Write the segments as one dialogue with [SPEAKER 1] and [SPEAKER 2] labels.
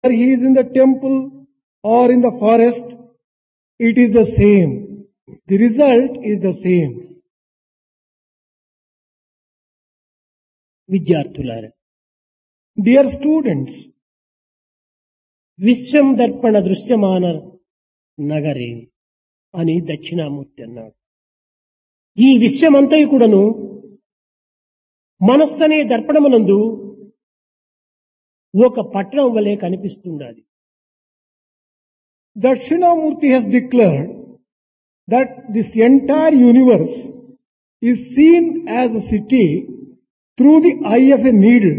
[SPEAKER 1] whether he is in the temple or in the forest, it is the same. The result is the same.
[SPEAKER 2] విద్యార్థులారా
[SPEAKER 1] Dear students,
[SPEAKER 2] విశ్వం దర్పణ దృశ్యమాన నగరే అని దక్షిణామూర్తి అన్నాడు ఈ విశ్వమంతయు కూడాను మనస్సనే దర్పణమునందు ఒక పట్టణం వలె కనిపిస్తుండాలి
[SPEAKER 1] Dakshinamurti has declared that this entire universe is seen as a city through the eye of a needle.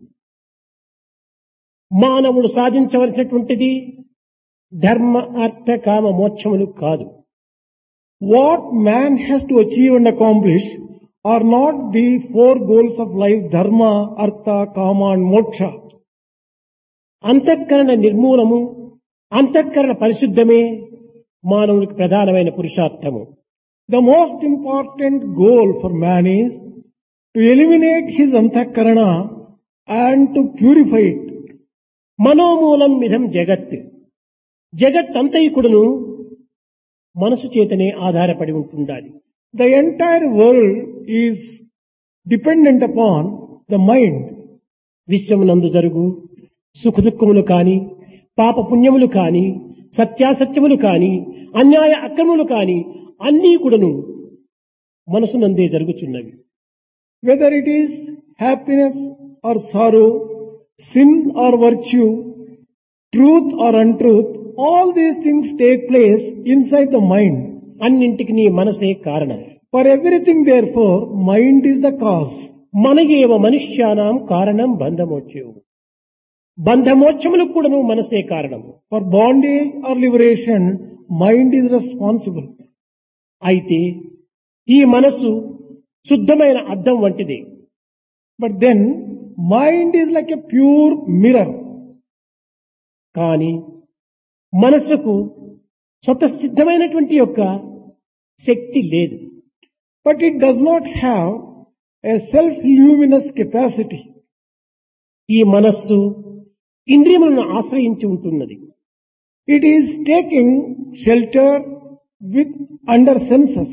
[SPEAKER 2] మానవుడు సాధించవలసినటువంటిది ధర్మ అర్థ కామ మోక్షములు కాదు
[SPEAKER 1] What man has to achieve and accomplish are not the four goals of life, dharma, artha, kama and moksha.
[SPEAKER 2] అంతఃకరణ నిర్మూలము అంతఃకరణ పరిశుద్ధమే మానవునికి ప్రధానమైన పురుషార్థము
[SPEAKER 1] The most important goal for man is to eliminate his antakarana and to purify it.
[SPEAKER 2] మనోమూలం మిథం జగత్ జగత్ అంతైకుడును మనసు చేతనే ఆధారపడి ఉంటుండాలి
[SPEAKER 1] The entire world is dependent upon the mind.
[SPEAKER 2] విశ్వమునందు జరుగు సుఖదుఖములు కాని పాప పుణ్యములు కాని సత్యాసత్యములు కాని అన్యాయ అక్రములు కాని అన్నీ కూడాను మనసునందే జరుగుచున్నవి
[SPEAKER 1] Whether it is happiness or sorrow, sin or virtue, truth or untruth, all these things take place inside the mind.
[SPEAKER 2] అన్నింటికి నీ మనసే కారణం
[SPEAKER 1] For everything therefore, mind is the cause.
[SPEAKER 2] మన ఏవ మనుష్యానాం కారణం బంధమోక్షం బంధమోక్షములకు కూడాను మనసే కారణం
[SPEAKER 1] For bondage or liberation, mind is responsible.
[SPEAKER 2] అయితే ఈ మనస్సు శుద్ధమైన అద్దం వంటిది
[SPEAKER 1] But then, mind is like a pure mirror.
[SPEAKER 2] కానీ మనస్సుకు స్వతసిద్ధమైనటువంటి యొక్క శక్తి లేదు
[SPEAKER 1] But it does not have a self-luminous capacity.
[SPEAKER 2] ఈ మనస్సు ఇంద్రియములను ఆశ్రయించి ఉంటున్నది
[SPEAKER 1] It is taking shelter with under senses.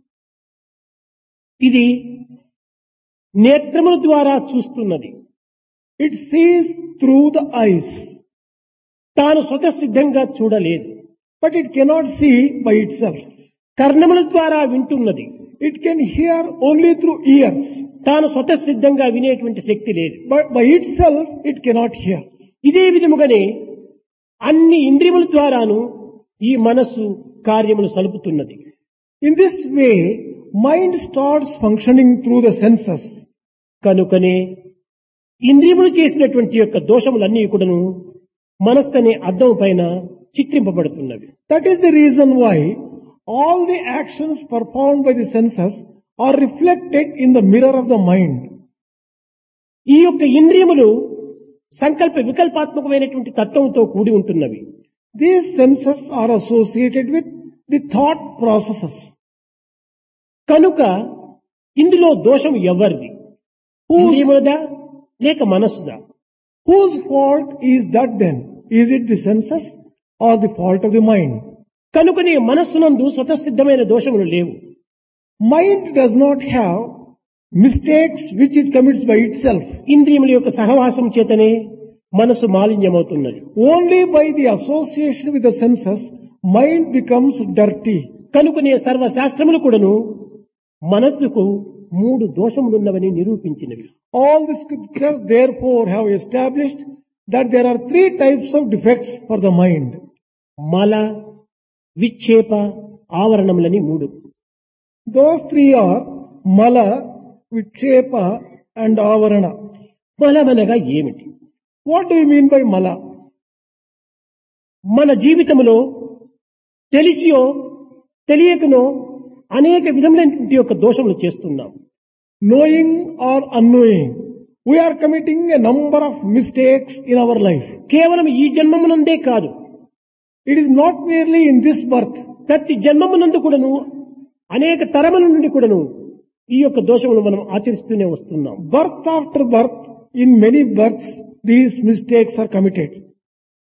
[SPEAKER 2] ఇది నేత్రముల ద్వారా చూస్తున్నది
[SPEAKER 1] It sees through the eyes,
[SPEAKER 2] తాను స్వతసిద్ధంగా చూడలేదు
[SPEAKER 1] but it cannot see by itself.
[SPEAKER 2] కర్ణముల ద్వారా వింటున్నది
[SPEAKER 1] It can hear only through ears,
[SPEAKER 2] తాను స్వతసిద్ధంగా వినేటువంటి శక్తి లేదు
[SPEAKER 1] but by itself it cannot hear.
[SPEAKER 2] ఇదే విధముగానే అన్ని ఇంద్రియముల ద్వారాను ఈ మనస్సు కార్యములు సలుపుతున్నది
[SPEAKER 1] In this way, mind starts functioning through the senses.
[SPEAKER 2] కనుకనే ఇంద్రియములు చేసినటువంటి యొక్క దోషములన్నీ కూడాను మనస్సు అనే అద్దం పైన చిత్రింపబడుతున్నవి
[SPEAKER 1] That is the reason why all the actions performed by the senses are reflected in the mirror of the mind.
[SPEAKER 2] ఈ యొక్క ఇంద్రియములు సంకల్ప వికల్పాత్మకమైనటువంటి తత్వంతో కూడి ఉంటున్నవి
[SPEAKER 1] These senses are associated with the thought processes.
[SPEAKER 2] కనుక ఇందులో దోషం ఎవరిది ఇంద్రియములదా లేక మనస్సుదా
[SPEAKER 1] Whose fault is that then? Is it the senses or the fault of the mind?
[SPEAKER 2] కనుకనే మనస్సునందు స్వతసిద్ధమైన దోషములు లేవు
[SPEAKER 1] Mind does not have mistakes which it commits by itself.
[SPEAKER 2] ఇంద్రియముల యొక్క సహవాసం చేతనే మనసు మాలిన్యమవుతున్నది
[SPEAKER 1] Only by the association with the senses, mind becomes dirty.
[SPEAKER 2] కనుకనే సర్వశాస్త్రములు కూడాను మనస్సుకు మూడు దోషములున్నవని నిరూపించినవి
[SPEAKER 1] All the scriptures therefore have established that there are three types of defects for the mind.
[SPEAKER 2] మల విక్షేప ఆవరణములని మూడు
[SPEAKER 1] Those three are mala, vikshepa and avarana.
[SPEAKER 2] మలమనగా ఏమిటి
[SPEAKER 1] What do you mean by mala?
[SPEAKER 2] మన జీవితంలో తెలిసియో తెలియకనో అనేక విధములైనటువంటి యొక్క దోషములు చేస్తున్నాం
[SPEAKER 1] Knowing or unknowing, we are committing a number of mistakes in our life.
[SPEAKER 2] కేవలం ఈ జన్మమునందే కాదు
[SPEAKER 1] It is not merely in this birth.
[SPEAKER 2] ప్రతి జన్మమునందు కూడాను అనేక తరముల నుండి కూడాను ఈ యొక్క దోషములు మనం ఆచరిస్తూనే వస్తున్నాం
[SPEAKER 1] Birth after birth, in many births, these mistakes are committed.